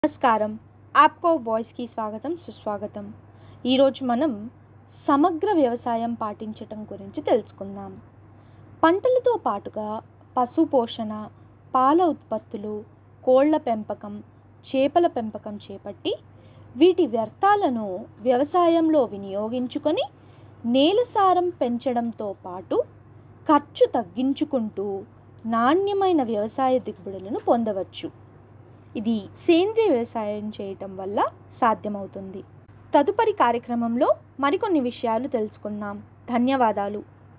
నమస్కారం ఆప్కో వాయిస్కి స్వాగతం సుస్వాగతం ఈరోజు మనం సమగ్ర వ్యవసాయం పాటించటం గురించి తెలుసుకుందాం పంటలతో పాటుగా పశు పోషణ పాల ఉత్పత్తులు కోళ్ళ పెంపకం చేపల పెంపకం చేపట్టి వీటి వ్యర్థాలను వ్యవసాయంలో వినియోగించుకొని నేల సారం పెంచడంతో పాటు ఖర్చు తగ్గించుకుంటూ నాణ్యమైన వ్యవసాయ దిగుబడులను పొందవచ్చు ఇది సేంద్రియ వ్యవసాయం చేయటం వల్ల సాధ్యమవుతుంది తదుపరి కార్యక్రమంలో మరికొన్ని విషయాలు తెలుసుకుందాం ధన్యవాదాలు